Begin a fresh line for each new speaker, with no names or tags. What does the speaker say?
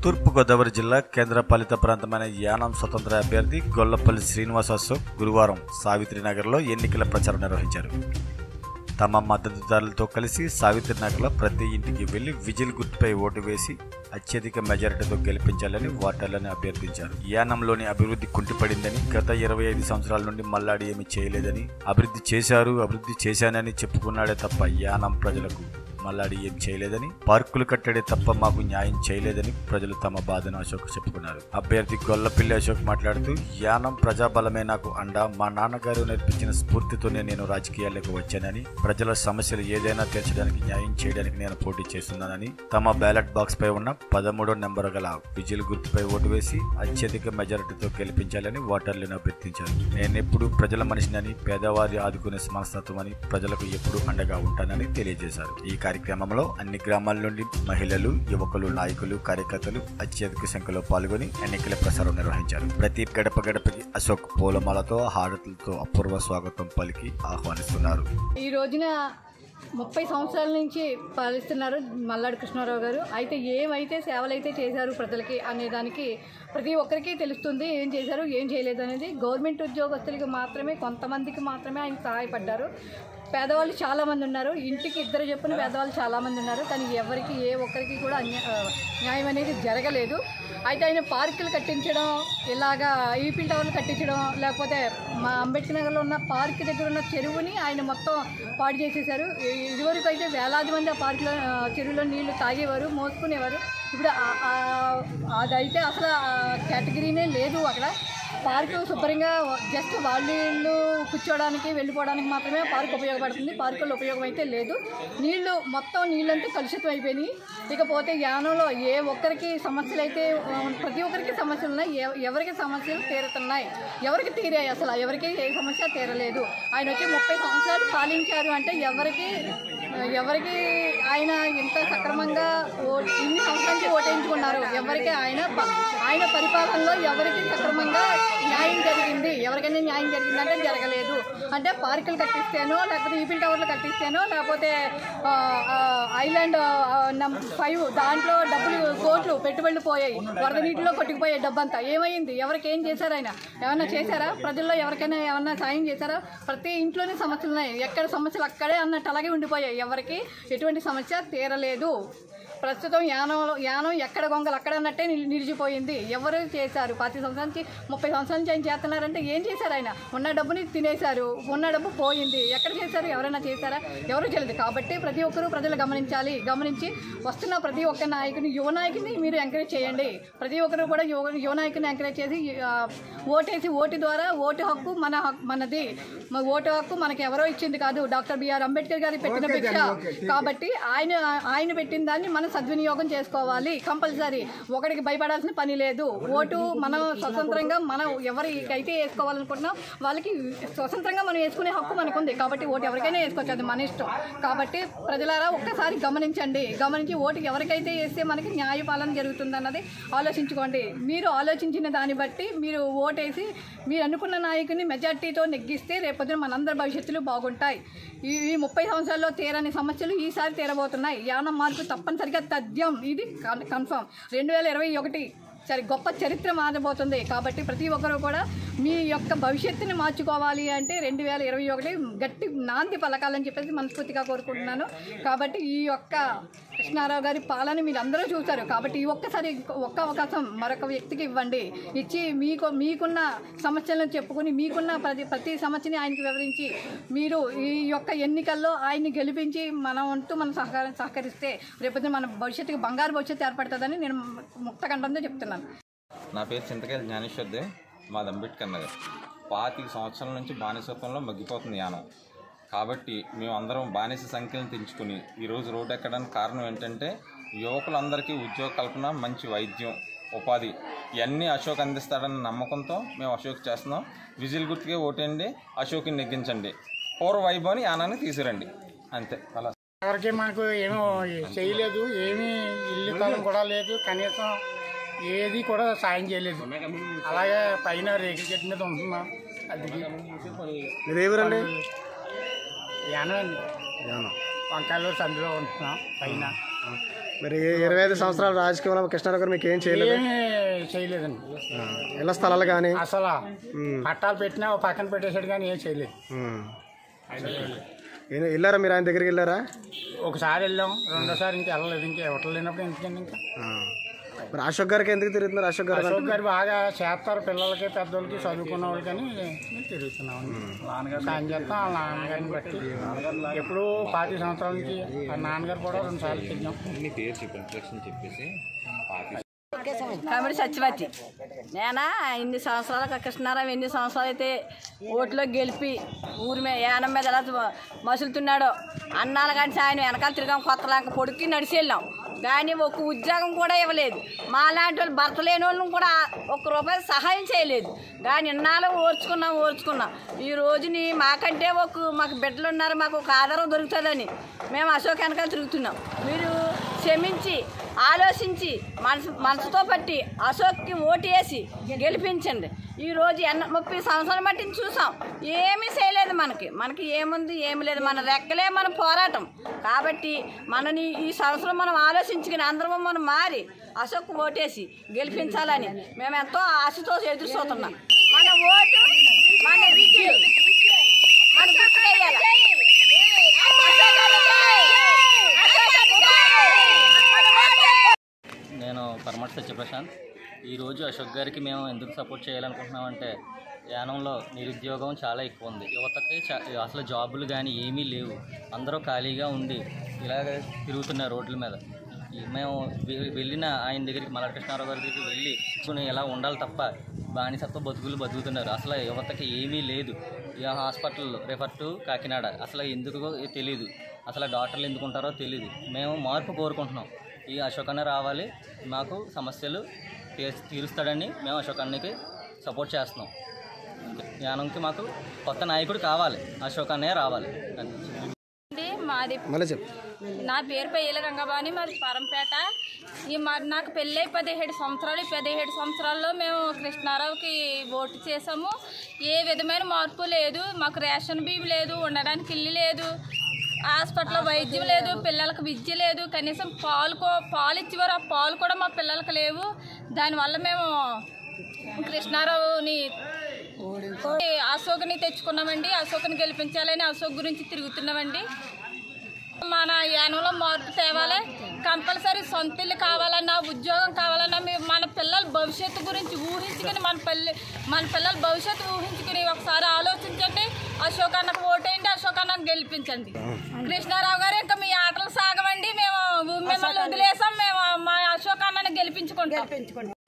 తూర్పుగోదావరి జిల్లా కేంద్రపాలిత ప్రాంతమైన యానం స్వతంత్ర అభ్యర్థి గొల్లపల్లి శ్రీనివాస్ అశోక్ గురువారం సావిత్రినగర్లో ఎన్నికల ప్రచారం నిర్వహించారు తమ మద్దతుదారులతో కలిసి సావిత్రినగర్లో ప్రతి ఇంటికి వెళ్లి విజిల్ గుర్తుపై ఓటు వేసి అత్యధిక మెజారిటీతో గెలిపించాలని ఓటర్లను అభ్యర్థించారు యానంలోని అభివృద్ధి కుంటిపడిందని గత ఇరవై ఐదు సంవత్సరాల నుండి మల్లాడి ఏమీ చేయలేదని అభివృద్ధి చేశారు అభివృద్ధి చేశానని చెప్పుకున్నాడే తప్ప యానం ప్రజలకు మల్లాడి ఏం చేయలేదని పార్కులు కట్టడే తప్ప మాకు న్యాయం చేయలేదని ప్రజలు తమ బాధను అశోక్ చెప్పుకున్నారు అభ్యర్థి గొల్లపిల్లి అశోక్ మాట్లాడుతూ యానం ప్రజాబలమే నాకు అండ మా నాన్నగారు నేర్పించిన స్ఫూర్తితోనే నేను రాజకీయాల్లోకి వచ్చానని ప్రజల సమస్యలు ఏదైనా తీర్చడానికి న్యాయం చేయడానికి నేను పోటీ చేస్తున్నానని తమ బ్యాలెట్ బాక్స్ పై ఉన్న పదమూడో నెంబర్ గల విజిల్ గుర్తుపై ఓటు వేసి అత్యధిక మెజారిటీతో గెలిపించాలని ఓటర్లను అభ్యర్థించారు నేనెప్పుడు ప్రజల మనిషినని పేదవారి ఆదుకునే మనస్తత్వం అని ప్రజలకు ఎప్పుడు అండగా ఉంటానని తెలియజేశారు ఈ కార్యక్రమంలో అన్ని గ్రామాల నుండి మహిళలు యువకులు నాయకులు కార్యకర్తలు అత్యధిక సంఖ్యలో పాల్గొని ఎన్నికల ప్రచారం నిర్వహించారు ప్రతి గడప గడపకి అశోక్ పూలమాలతో హారతులతో అపూర్వ స్వాగతం పలికి ఆహ్వానిస్తున్నారు
ఈ రోజున ముప్పై సంవత్సరాల నుంచి పాలిస్తున్నారు మల్లాడి కృష్ణారావు గారు అయితే ఏమైతే సేవలు అయితే చేశారు ప్రజలకి అనే దానికి ప్రతి ఒక్కరికి తెలుస్తుంది ఏం చేశారు ఏం చేయలేదు అనేది గవర్నమెంట్ ఉద్యోగస్తులకి మాత్రమే కొంతమందికి మాత్రమే ఆయన సహాయపడ్డారు పేదవాళ్ళు చాలామంది ఉన్నారు ఇంటికి ఇద్దరు చెప్పిన పేదవాళ్ళు చాలామంది ఉన్నారు కానీ ఎవరికి ఏ ఒక్కరికి కూడా అన్య- ఆ, న్యాయం అనేది జరగలేదు అయితే ఆయన పార్కులు కట్టించడం ఇలాగా ఈపిల్ టవర్లు కట్టించడం లేకపోతే మా అంబేద్కర్ నగర్లో ఉన్న పార్క్ దగ్గర ఉన్న చెరువుని ఆయన మొత్తం పాడు చేసేశారు ఇ- ఇదివరకు అయితే వేలాది మంది ఆ పార్కులో ఆ, చెరువులో నీళ్లు తాగేవారు మోసుకునేవారు ఇప్పుడు ఆ- ఆ- అదైతే అసలు ఆ కేటగిరీనే లేదు అక్కడ పార్కు శుభ్రంగా జస్ట్ వాళ్ళు కూర్చోవడానికి వెళ్ళిపోవడానికి మాత్రమే పార్క్ ఉపయోగపడుతుంది పార్కుల్లో ఉపయోగం అయితే లేదు నీళ్లు మొత్తం నీళ్ళంతా కలుషితం అయిపోయినాయి ఇకపోతే యానంలో ఏ ఒక్కరికి సమస్యలు అయితే ఆ, ప్రతి ఒక్కరికి సమస్యలు ఉన్నాయి ఎవ- ఎవరికి సమస్యలు తీరుతున్నాయి ఎవరికి తీరాయి అసలు ఎవరికి ఏ సమస్య తీరలేదు ఆయన వచ్చి ముప్పై సంవత్సరాలు పాలించారు అంటే ఎవరికి ఎవరికి ఆయన ఇంత సక్రమంగా ఓ ఇన్ని సంవత్సరాల నుంచి ఓటేయించుకున్నారు ఎవరికి ఆయన ప- ఆయన పరిపాలనలో ఎవరికి సక్రమంగా న్యాయం జరిగింది ఎవరికైనా న్యాయం జరిగిందంటే జరగలేదు అంటే పార్కులు కట్టిస్తేనో లేకపోతే ఈపిల్ టవర్లు కట్టిస్తేనో లేకపోతే ఆ, ఆ, ఐలాండ్ ఫైవ్ దాంట్లో డబ్బులు కోట్లు పెట్టుబడులు పోయాయి వరద నీటిలో కొట్టుకుపోయాయి డబ్బంతా ఏమైంది ఎవరికి ఏం చేశారు ఆయన ఏమన్నా చేశారా ప్రజల్లో ఎవరికైనా ఏమన్నా సాయం చేశారా ప్రతి ఇంట్లోనే సమస్యలు ఉన్నాయి ఎక్కడ సమస్యలు అక్కడే అన్నట్టు అలాగే ఉండిపోయాయి ఎవరికి ఎటువంటి సమస్య తీరలేదు ప్రస్తుతం యానంలో యానం ఎక్కడ గొంగలు అక్కడ అన్నట్టే నిల్- నిలిచిపోయింది ఎవరు చేశారు పది సంవత్సరాల నుంచి ముప్పై సంవత్సరాల నుంచి ఆయన చేస్తున్నారంటే ఏం చేశారు ఆయన ఉన్న డబ్బుని తినేశారు ఉన్న డబ్బు పోయింది ఎక్కడ చేశారు ఎవరైనా చేశారా ఎవరు చేయలేదు కాబట్టి ప్రతి ఒక్కరూ ప్రజలు గమనించాలి గమనించి వస్తున్న ప్రతి ఒక్క నాయకుని యువ నాయకుని మీరు ఎంకరేజ్ చేయండి ప్రతి ఒక్కరు కూడా యువ యువ నాయకుని ఎంకరేజ్ చేసి ఆ, ఓటేసి ఓటు ద్వారా ఓటు హక్కు మన హక్కు మనది మన ఓటు హక్కు మనకి ఎవరో ఇచ్చింది కాదు డాక్టర్ బిఆర్ అంబేద్కర్ గారి పెట్టిన భిక్ష కాబట్టి ఆయన ఆయన పెట్టిన దాన్ని మనం సద్వినియోగం చేసుకోవాలి కంపల్సరీ ఒకడికి భయపడాల్సిన పని లేదు ఓటు మనం స్వతంత్రంగా మనం ఎవరికైతే వేసుకోవాలనుకుంటున్నాం వాళ్ళకి స్వతంత్రంగా మనం వేసుకునే హక్కు మనకు ఉంది కాబట్టి ఓటు ఎవరికైనా వేసుకోవచ్చు అది మన ఇష్టం కాబట్టి ప్రజలారా ఒక్కసారి గమనించండి గమనించి ఓటు ఎవరికైతే వేస్తే మనకి న్యాయపాలన జరుగుతుందన్నది ఆలోచించుకోండి మీరు ఆలోచించిన దాన్ని బట్టి మీరు ఓటేసి మీరు అనుకున్న నాయకుని మెజార్టీతో నెగ్గిస్తే రేపొద్దున మనందరి భవిష్యత్తులు బాగుంటాయి ఈ ఈ ముప్పై సంవత్సరాల్లో తీరని సమస్యలు ఈసారి తీరబోతున్నాయి యానం మార్పు తప్పనిసరిగా తథ్యం ఇది కన్- కన్ఫర్మ్ రెండు వేల ఇరవై ఒకటి సరే గొప్ప చరిత్ర మారబోతుంది కాబట్టి ప్రతి ఒక్కరూ కూడా మీ యొక్క భవిష్యత్తుని మార్చుకోవాలి అంటే రెండు వేల ఇరవై ఒకటి గట్టి నాంది పలకాలని చెప్పేసి మనస్ఫూర్తిగా కోరుకుంటున్నాను కాబట్టి ఈ యొక్క కృష్ణారావు గారి పాలన మీరు అందరూ చూశారు కాబట్టి ఈ ఒక్కసారి ఒక్క అవకాశం మరొక వ్యక్తికి ఇవ్వండి ఇచ్చి మీకు మీకున్న సమస్యలను చెప్పుకొని మీకున్న ప్రతి ప్రతి సమస్యని ఆయనకి వివరించి మీరు ఈ యొక్క ఎన్నికల్లో ఆయన్ని గెలిపించి మన వంతు మనం సహకారం సహకరిస్తే రేపొద్దున మన భవిష్యత్తుకి బంగారు భవిష్యత్తు ఏర్పడుతుందని నేను ముక్తకంఠంతో చెప్తున్నాను
నా పేరు చింతకాయల జ్ఞానేశ్వర్దే మాది అంబేద్కర్ నగర్ పాతిక సంవత్సరాల నుంచి బానిసత్వంలో మగ్గిపోతుంది యానం కాబట్టి మేము అందరం బానిస సంఖ్యలను తెంచుకుని ఈరోజు రోడ్డు ఎక్కడానికి కారణం ఏంటంటే యువకులందరికీ ఉద్యోగ కల్పన మంచి వైద్యం ఉపాధి ఇవన్నీ అశోక్ అందిస్తాడన్న నమ్మకంతో మేము అశోక్ చేస్తున్నాం విజిల్ గుర్తుకే ఓటేయండి అశోక్ని నెగ్గించండి పూర్వ వైభవాన్ని యానాన్ని తీసుకురండి అంతే అలా
ఎవరికి మనకు ఏమీ చేయలేదు ఏమీ ఇల్లు స్థలం కూడా లేదు కనీసం ఏది కూడా సాయం చేయలేదు అలాగే పైన రేకుల చెట్టు మీద ఉంటున్నాం అది
మీరు ఎవరండి
యానం అండి వంకాయలు సందులో ఉంటున్నాం పైన
మరి ఇరవై ఐదు సంవత్సరాల రాజకీయంలో కృష్ణారావు గారు మీకు ఏం చేయలేదు
ఏమీ చేయలేదండి
ఆ, ఇళ్ల స్థలాలు కానీ
అసలు పట్టాలు పెట్టినా ఓ పక్కన పెట్టేసాడు కానీ ఏం చేయలేదు
వెళ్ళారా మీరు ఆయన దగ్గరికి వెళ్ళారా
ఒకసారి వెళ్ళాం రెండోసారి ఇంకా వెళ్ళలేదు ఇంకా ఎవరు లేనప్పుడు ఎందుకండి ఇంకా
ఆ. మరి అశోక్ గారికి ఎందుకు తిరుగుతున్నారు అశోక్ గారు
అశోక్ గారు బాగా చేస్తారు పిల్లలకి పెద్దోళ్ళకి చదువుకున్న వాళ్ళకి అని మేము తిరుగుతున్నాం సాయం చేస్తాం వాళ్ళ నాన్నగారిని బట్టి ఎప్పుడు పాతి సంవత్సరాల నుంచి ఆ నాన్నగారు కూడా రెండు సార్లు తిరిగాం
నీ పేరు చెప్పు ఇంట్రడక్షన్ చెప్పేసి పాతి
కమిడి సత్యవతి నేనా ఇన్ని సంవత్సరాలు కృష్ణారావు ఎన్ని సంవత్సరాలు అయితే ఓట్లో గెలిపి ఊరి మీద యానం మీద ఎలా మసులుతున్నాడో అన్నాలు కానీ ఆయన వెనకాల తిరిగాం కొత్త లాంక పొడికి నడిచి వెళ్ళాం కానీ ఒక ఉద్యోగం కూడా ఇవ్వలేదు మా లాంటి వాళ్ళు భర్త లేని వాళ్ళని కూడా ఒక్క రూపాయి సహాయం చేయలేదు కానీ ఇన్నాళ్ళు ఓర్చుకున్నాం ఓర్చుకున్నాం ఈ రోజుని మాకంటే ఒక మాకు బిడ్డలు ఉన్నారు మాకు ఒక ఆధారం దొరుకుతుందని మేము అశోక్ వెనకాల తిరుగుతున్నాం మీరు క్షమించి ఆలోచించి మనసు మనసుతో పట్టి అశోక్కి ఓటు వేసి గెలిపించండి ఈరోజు ఎన్న ముప్పై సంవత్సరాల మట్టి చూసాం ఏమీ చేయలేదు మనకి మనకి ఏముంది ఏమి లేదు మన రెక్కలే మన పోరాటం కాబట్టి మనని ఈ సంవత్సరం మనం ఆలోచించుకుని అందరం మనం మారి అశోక్ ఓటేసి గెలిపించాలని మేము ఎంతో ఆశతో ఎదురు చూస్తున్నాం మన ఓటు మన విజయం మన గుర్తుకెయ్యాలి. అశోక్
నేను పరమట్ సత్యప్రశాంత్ ఈరోజు అశోక్ గారికి మేము ఎందుకు సపోర్ట్ చేయాలనుకుంటున్నామంటే యానంలో నిరుద్యోగం చాలా ఎక్కువ ఉంది యువతకి చా- అసలు జాబులు కానీ ఏమీ లేవు అందరూ ఖాళీగా ఉండి ఇలాగ తిరుగుతున్నారు రోడ్ల మీద ఈ- మేము వె- వెళ్ళిన ఆయన దగ్గరికి మల్లకృష్ణారావు గారి దగ్గరికి వెళ్ళి కొన్ని ఎలా ఉండాలి తప్ప బానిసత్వ బతుకులు బతుకుతున్నారు అసలు యువతకి ఏమీ లేదు ఈ హాస్పిటల్ రిఫర్ టు కాకినాడ అసలు ఎందుకు తెలియదు అసలు డాక్టర్లు ఎందుకు ఉంటారో తెలియదు మేము మార్పు కోరుకుంటున్నాం ఈ అశోక్ అన్న రావాలి మాకు సమస్యలు తీర్- తీరుస్తాడని మేము అశోక్ అన్నకి సపోర్ట్ చేస్తున్నాం యానంకి మాకు కొత్త నాయకుడు కావాలి అశోక్ అన్నయ్య రావాలి అది.
అండి మాది
మళ్ళీ చెప్పు
నా పేరు పెయ్యల రంగబాని మాది పరంపేట ఈ మరి నాకు పెళ్ళై పదిహేడు సంవత్సరాలు ఈ పదిహేడు సంవత్సరాల్లో మేము కృష్ణారావుకి ఓటు చేసాము ఏ విధమైన మార్పు లేదు మాకు రేషన్ బియ్యం లేదు ఉండడానికి ఇల్లు లేదు హాస్పిటల్లో వైద్యం లేదు పిల్లలకు విద్య లేదు కనీసం పాలు కో- పాలు ఇచ్చేవారు ఆ పాలు కూడా మా పిల్లలకు లేవు దానివల్ల మేము కృష్ణారావుని అశోక్ని తెచ్చుకున్నామండి అశోక్ని గెలిపించాలని అశోక్ గురించి తిరుగుతున్నామండి మన యానంలో మార్పు తేవాలి కంపల్సరీ సొంత ఇల్లు కావాలన్నా ఉద్యోగం కావాలన్నా మీ- మన పిల్లల భవిష్యత్తు గురించి ఊహించుకుని మన పిల్ల మన పిల్లల భవిష్యత్తు ఊహించుకుని ఒకసారి ఆలోచించండి అశోక్ అన్నకు ఓటేయండి అశోక్ అన్నకు గెలిపించండి కృష్ణారావు గారు ఇంకా మీ ఆటలు సాగమండి మేము మిమ్మల్ని వదిలేసాం మేము మా అశోక్ అన్నని గెలిపించుకుంటాం